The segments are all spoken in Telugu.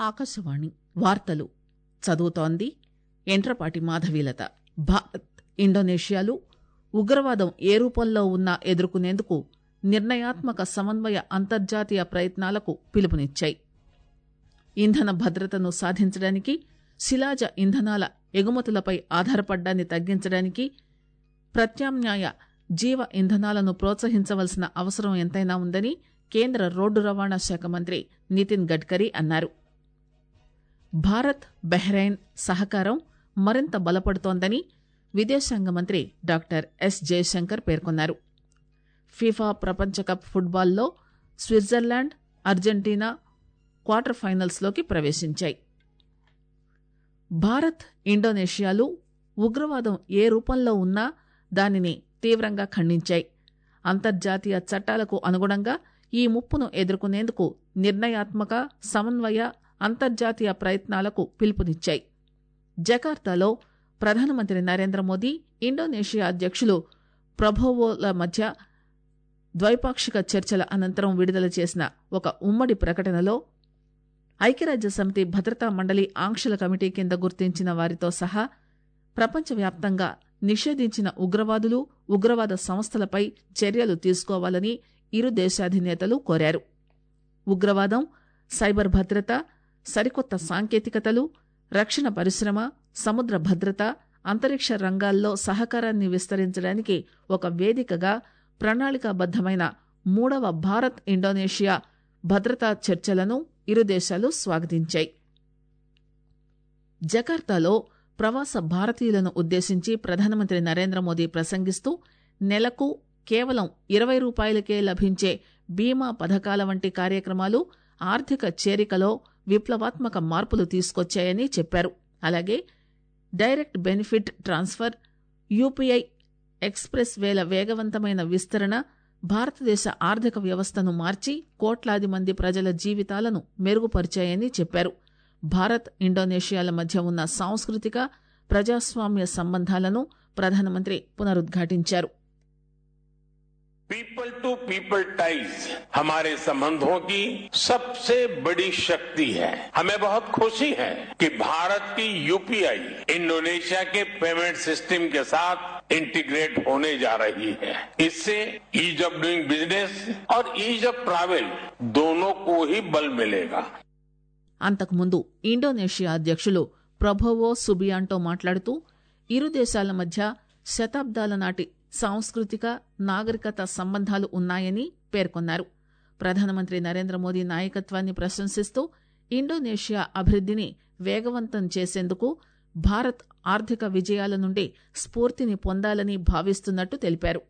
ఆకాశవాణి వార్తలు చదువుతోంది ఎంట్రపాటి మాధవీలత భారత్ ఇండోనేషియాలు ఉగ్రవాదం ఏ రూపంలో ఉన్నా ఎదుర్కొనేందుకు నిర్ణయాత్మక సమన్వయ అంతర్జాతీయ ప్రయత్నాలకు పిలుపునిచ్చాయి ఇంధన భద్రతను సాధించడానికి శిలాజ ఇంధనాల ఎగుమతులపై ఆధారపడ్డాన్ని తగ్గించడానికి ప్రత్యామ్నాయ జీవ ఇంధనాలను ప్రోత్సహించవలసిన అవసరం ఎంతైనా ఉందని కేంద్ర రోడ్డు రవాణా శాఖ మంత్రి నితిన్ గడ్కరీ అన్నారు భారత్ బెహ్రెయిన్ సహకారం మరింత బలపడుతోందని విదేశాంగ మంత్రి డాక్టర్ ఎస్ జయశంకర్ పేర్కొన్నారు ఫీఫా ప్రపంచ కప్ ఫుట్బాల్లో స్విట్జర్లాండ్ అర్జెంటీనా క్వార్టర్ ఫైనల్స్లోకి ప్రవేశించాయి భారత్ ఇండోనేషియాలు ఉగ్రవాదం ఏ రూపంలో ఉన్నా దానిని తీవ్రంగా ఖండించాయి అంతర్జాతీయ చట్టాలకు అనుగుణంగా ఈ ముప్పును ఎదుర్కొనేందుకు నిర్ణయాత్మక సమన్వయ అంతర్జాతీయ ప్రయత్నాలకు పిలుపునిచ్చాయి జకార్తాలో ప్రధానమంత్రి నరేంద్ర మోదీ ఇండోనేషియా అధ్యక్షులు ప్రభోవోల మధ్య ద్వైపాక్షిక చర్చల అనంతరం విడుదల చేసిన ఒక ఉమ్మడి ప్రకటనలో ఐక్యరాజ్య సమితి భద్రతా మండలి ఆంక్షల కమిటీ కింద గుర్తించిన వారితో సహా ప్రపంచవ్యాప్తంగా నిషేధించిన ఉగ్రవాదులు ఉగ్రవాద సంస్థలపై చర్యలు తీసుకోవాలని ఇరు దేశాధినేతలు కోరారు ఉగ్రవాదం సైబర్ భద్రత సరికొత్త సాంకేతికతలు రక్షణ పరిశ్రమ సముద్ర భద్రత అంతరిక్ష రంగాల్లో సహకారాన్ని విస్తరించడానికి ఒక వేదికగా ప్రణాళికాబద్దమైన మూడవ భారత్ ఇండోనేషియా భద్రతా చర్చలను ఇరు దేశాలు స్వాగతించాయి జకార్తాలో ప్రవాస భారతీయులను ఉద్దేశించి ప్రధానమంత్రి నరేంద్ర మోదీ ప్రసంగిస్తూ నెలకు కేవలం ఇరవై రూపాయలకే లభించే బీమా పథకాల వంటి కార్యక్రమాలు ఆర్థిక చేరికలో విప్లవాత్మక మార్పులు తీసుకొచ్చాయని చెప్పారు అలాగే direct benefit transfer UPI express వేల వేగవంతమైన విస్తరణ భారతదేశ ఆర్థిక వ్యవస్థను మార్చి కోట్లాది మంది ప్రజల జీవితాలను మెరుగుపరిచాయని చెప్పారు భారత్ ఇండోనేషియాల మధ్య ఉన్న సాంస్కృతిక ప్రజాస్వామ్య సంబంధాలను ప్రధానమంత్రి పునరుద్ఘాటించారు पीपल टू पीपल टाइज हमारे संबंधों की सबसे बड़ी शक्ति है हमें बहुत खुशी है कि भारत की यूपीआई इंडोनेशिया के पेमेंट सिस्टम के साथ इंटीग्रेट होने जा रही है इससे ईज ऑफ डूइंग बिजनेस और ईज ऑफ ट्रैवल दोनों को ही बल मिलेगा అంతకుముందు ఇండోనేషియా అధ్యక్షులు ప్రభోవో సుబియాంటో మాట్లాడుతూ ఇరు దేశాల మధ్య శతాబ్దాల నాటి సాంస్కృతిక నాగరికత సంబంధాలు ఉన్నాయని పేర్కొన్నారు ప్రధానమంత్రి నరేంద్ర మోదీ నాయకత్వాన్ని ప్రశంసిస్తూ ఇండోనేషియా అభివృద్దిని వేగవంతం చేసేందుకు భారత్ ఆర్థిక విజయాల నుండి స్ఫూర్తిని పొందాలని భావిస్తున్నట్టు తెలిపారు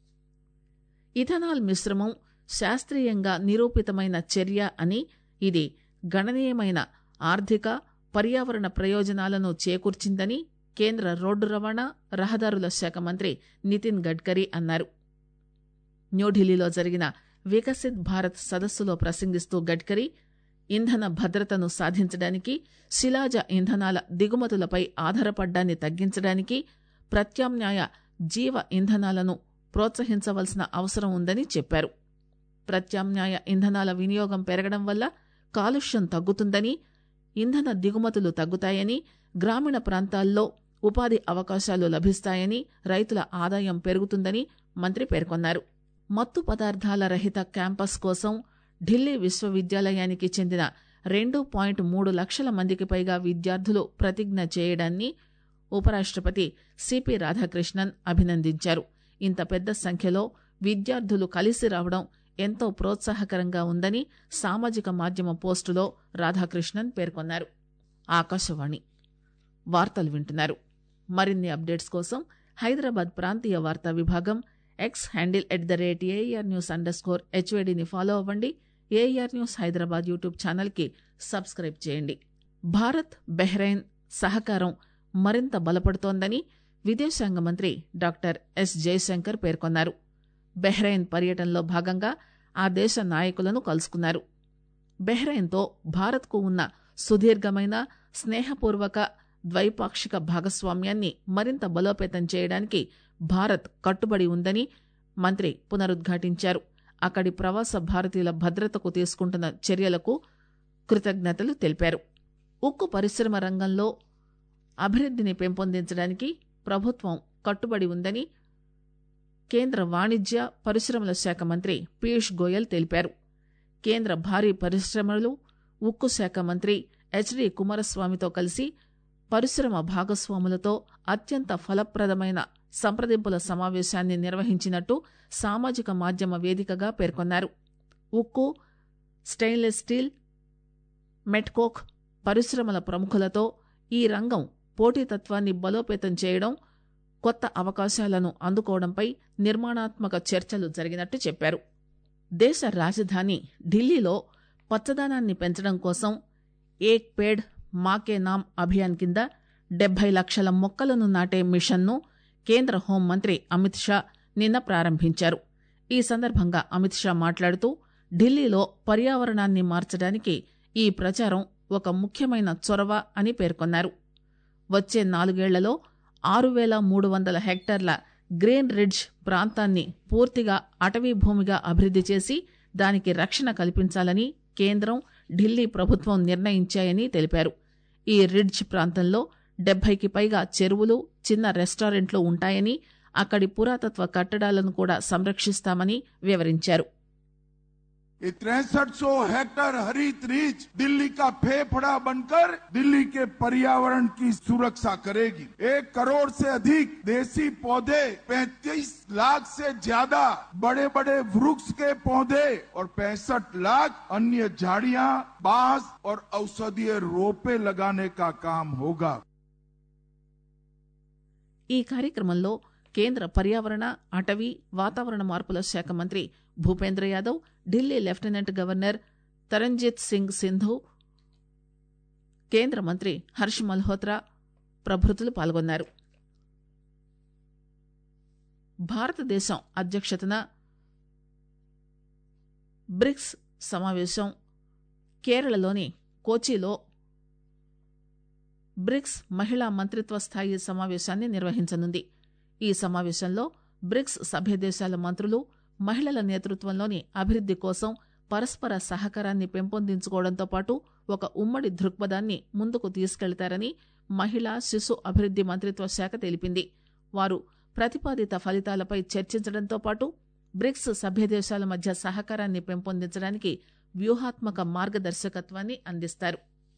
ఇథనాల్ మిశ్రమం శాస్త్రీయంగా నిరూపితమైన చర్య అని ఇది గణనీయమైన ఆర్థిక పర్యావరణ ప్రయోజనాలను చేకూర్చిందని కేంద్ర రోడ్డు రవాణా రహదారుల శాఖ మంత్రి నితిన్ గడ్కరీ అన్నారు న్యూఢిల్లీలో జరిగిన వికసిత్ భారత్ సదస్సులో ప్రసంగిస్తూ గడ్కరీ ఇంధన భద్రతను సాధించడానికి శిలాజ ఇంధనాల దిగుమతులపై ఆధారపడ్డాన్ని తగ్గించడానికి ప్రత్యామ్నాయ జీవ ఇంధనాలను ప్రోత్సహించవలసిన అవసరం ఉందని చెప్పారు ప్రత్యామ్నాయ ఇంధనాల వినియోగం పెరగడం వల్ల కాలుష్యం తగ్గుతుందని ఇంధన దిగుమతులు తగ్గుతాయని గ్రామీణ ప్రాంతాల్లో ఉపాధి అవకాశాలు లభిస్తాయని రైతుల ఆదాయం పెరుగుతుందని మంత్రి పేర్కొన్నారు మత్తు పదార్థాల రహిత క్యాంపస్ కోసం ఢిల్లీ విశ్వవిద్యాలయానికి చెందిన రెండు పాయింట్ మూడు లక్షల మందికి పైగా విద్యార్థులు ప్రతిజ్ఞ చేయడాన్ని ఉపరాష్టపతి సిపి రాధాకృష్ణన్ అభినందించారు ఇంత పెద్ద సంఖ్యలో విద్యార్థులు కలిసి రావడం ఎంతో ప్రోత్సాహకరంగా ఉందని సామాజిక మాధ్యమ పోస్టులో రాధాకృష్ణన్ పేర్కొన్నారు ఆకాశవాణి వార్తలు వింటున్నారు మరిన్ని అప్డేట్స్ కోసం హైదరాబాద్ ప్రాంతీయ వార్తా విభాగం X handle at the rate AR news underscore స్కోర్ హెచ్వేడిని ఫాలో అవ్వండి ఏఆర్ న్యూస్ హైదరాబాద్ యూట్యూబ్ ఛానల్కి సబ్స్క్రైబ్ చేయండి భారత్ బెహ్రెయిన్ సహకారం మరింత బలపడుతోందని విదేశాంగ మంత్రి డాక్టర్ ఎస్ జయశంకర్ పేర్కొన్నారు బెహ్రెయిన్ పర్యటనలో భాగంగా ఆ దేశ నాయకులను కలుసుకున్నారు బెహ్రెయిన్తో భారత్కు ఉన్న సుదీర్ఘమైన స్నేహపూర్వక ద్వైపాక్షిక భాగస్వామ్యాన్ని మరింత బలోపేతం చేయడానికి భారత్ కట్టుబడి ఉందని మంత్రి పునరుద్ఘాటించారు అక్కడి ప్రవాస భారతీయుల భద్రతకు తీసుకుంటున్న చర్యలకు కృతజ్ఞతలు తెలిపారు ఉక్కు పరిశ్రమ రంగంలో అభివృద్ధిని పెంపొందించడానికి ప్రభుత్వం కట్టుబడి ఉందని కేంద్ర వాణిజ్య పరిశ్రమల శాఖ మంత్రి పీయూష్ గోయల్ తెలిపారు కేంద్ర భారీ పరిశ్రమలు ఉక్కు శాఖ మంత్రి హెచ్డి కుమారస్వామితో కలిసి పరిశ్రమ భాగస్వాములతో అత్యంత ఫలప్రదమైన సంప్రదింపుల సమావేశాన్ని నిర్వహించినట్టు సామాజిక మాధ్యమ వేదికగా పేర్కొన్నారు ఉక్కు స్టెయిన్లెస్ స్టీల్ మెట్కోక్ పరిశ్రమల ప్రముఖులతో ఈ రంగం పోటీతత్వాన్ని బలోపేతం చేయడం కొత్త అవకాశాలను అందుకోవడంపై నిర్మాణాత్మక చర్చలు జరిగినట్టు చెప్పారు దేశ రాజధాని ఢిల్లీలో పచ్చదనాన్ని పెంచడం కోసం ఏక్ పేడ్ మాకే నామ్ అభియాన్ కింద డెబ్బై లక్షల మొక్కలను నాటే మిషన్ను కేంద్ర హోంమంత్రి అమిత్ షా నిన్న ప్రారంభించారు ఈ సందర్భంగా అమిత్ షా మాట్లాడుతూ ఢిల్లీలో పర్యావరణాన్ని మార్చడానికి ఈ ప్రచారం ఒక ముఖ్యమైన చొరవ అని పేర్కొన్నారు వచ్చే నాలుగేళ్లలో ఆరు వేల మూడు వందల హెక్టార్ల గ్రీన్ రిడ్జ్ ప్రాంతాన్ని పూర్తిగా అటవీ భూమిగా అభివృద్ది చేసి దానికి రక్షణ కల్పించాలని కేంద్రం ఢిల్లీ ప్రభుత్వం నిర్ణయించాయని తెలిపారు ఈ రిడ్జ్ ప్రాంతంలో డెబ్బైకి పైగా చెరువులు చిన్న రెస్టారెంట్లు ఉంటాయని అక్కడి పురాతత్వ కట్టడాలను కూడా సంరక్షిస్తామని వివరించారు ये तिरसठ सौ हेक्टर हरित रीच दिल्ली का फेफड़ा बनकर दिल्ली के पर्यावरण की सुरक्षा करेगी एक करोड़ से अधिक देसी पौधे 35 लाख से ज्यादा बड़े बड़े वृक्ष के पौधे और पैंसठ लाख अन्य झाड़ियां बांस और औषधीय रोपे लगाने का काम होगा ఈ కార్యక్రమంలో కేంద్ర పర్యావరణ అటవీ వాతావరణ మార్పుల శాఖ మంత్రి భూపేంద్ర యాదవ్ ఢిల్లీ లెఫ్టినెంట్ గవర్నర్ తరంజిత్ సింగ్ సింధు కేంద్ర మంత్రి హర్ష్ మల్హోత్రా ప్రభృతులు పాల్గొన్నారు భారతదేశం అధ్యక్షతన బ్రిక్స్ సమావేశం కేరళలోని కోచిలో బ్రిక్స్ మహిళా మంత్రిత్వ స్థాయి సమావేశాన్ని నిర్వహించనుంది ఈ సమావేశంలో బ్రిక్స్ సభ్య దేశాల మంత్రులు మహిళల నేతృత్వంలోని అభివృద్ది కోసం పరస్పర సహకారాన్ని పెంపొందించుకోవడంతో పాటు ఒక ఉమ్మడి దృక్పథాన్ని ముందుకు తీసుకెళ్తారని మహిళా శిశు అభివృద్ది మంత్రిత్వ శాఖ తెలిపింది వారు ప్రతిపాదిత ఫలితాలపై చర్చించడంతో పాటు బ్రిక్స్ సభ్య దేశాల మధ్య సహకారాన్ని పెంపొందించడానికి వ్యూహాత్మక మార్గదర్శకత్వాన్ని అందిస్తారు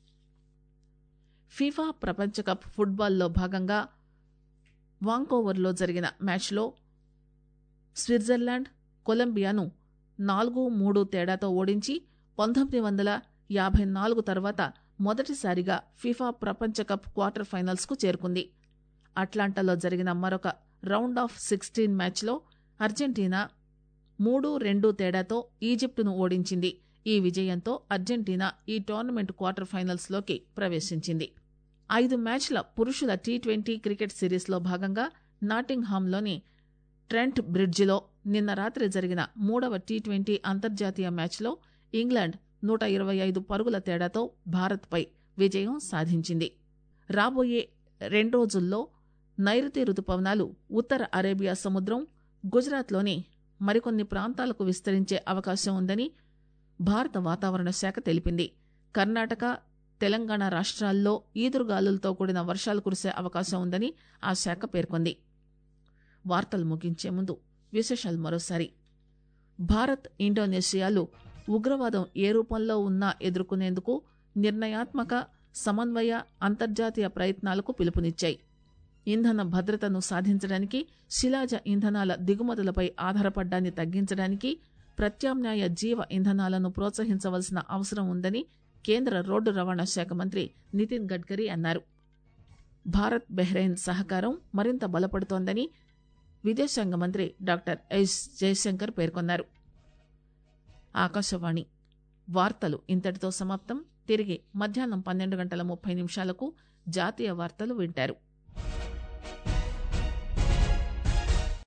ఫీఫా ప్రపంచ కప్ ఫుట్బాల్లో భాగంగా వాంకోవర్లో జరిగిన మ్యాచ్లో స్విట్జర్లాండ్ కొలంబియాను నాలుగు మూడు తేడాతో ఓడించి పంతొమ్మిది వందల యాభై నాలుగు తర్వాత మొదటిసారిగా ఫిఫా ప్రపంచ కప్ క్వార్టర్ ఫైనల్స్ కు చేరుకుంది అట్లాంటాలో జరిగిన మరొక రౌండ్ ఆఫ్ సిక్స్టీన్ మ్యాచ్లో అర్జెంటీనా మూడు రెండు తేడాతో ఈజిప్టును ఓడించింది ఈ విజయంతో అర్జెంటీనా ఈ టోర్నమెంట్ క్వార్టర్ ఫైనల్స్ లోకి ప్రవేశించింది ఐదు మ్యాచ్ల పురుషుల టీ ట్వంటీ క్రికెట్ సిరీస్లో భాగంగా నాటింగ్హామ్లోని ట్రెంట్ బ్రిడ్జిలో నిన్న రాత్రి జరిగిన మూడవ టీ ట్వంటీ అంతర్జాతీయ మ్యాచ్లో ఇంగ్లాండ్ నూట ఇరవై ఐదు పరుగుల తేడాతో భారత్పై విజయం సాధించింది రాబోయే రెండు రోజుల్లో నైరుతి రుతుపవనాలు ఉత్తర అరేబియా సముద్రం గుజరాత్లోని మరికొన్ని ప్రాంతాలకు విస్తరించే అవకాశం ఉందని భారత వాతావరణ శాఖ తెలిపింది కర్ణాటక తెలంగాణ రాష్ట్రాల్లో ఈదురుగాలులతో కూడిన వర్షాలు కురిసే అవకాశం ఉందని ఆ శాఖ పేర్కొంది వార్తలు ముగించే ముందు విశేషాలు మరోసారి భారత్ ఇండోనేషియాలు ఉగ్రవాదం ఏ రూపంలో ఉన్నా ఎదుర్కొనేందుకు నిర్ణయాత్మక సమన్వయ అంతర్జాతీయ ప్రయత్నాలకు పిలుపునిచ్చాయి ఇంధన భద్రతను సాధించడానికి శిలాజ ఇంధనాల దిగుమతులపై ఆధారపడ్డాన్ని తగ్గించడానికి ప్రత్యామ్నాయ జీవ ఇంధనాలను ప్రోత్సహించవలసిన అవసరం ఉందని కేంద్ర రోడ్డు రవాణా శాఖ మంత్రి నితిన్ గడ్కరీ అన్నారు భారత్ బెహ్రెయిన్ సహకారం మరింత బలపడుతోందని విదేశాంగ మంత్రి డాక్టర్ ఎస్ జయశంకర్ పేర్కొన్నారు ఆకాశవాణి వార్తలు ఇంతటితో సమాప్తం తిరిగి మధ్యాహ్నం పన్నెండు గంటల ముప్పై నిమిషాలకు జాతీయ వార్తలు వింటారు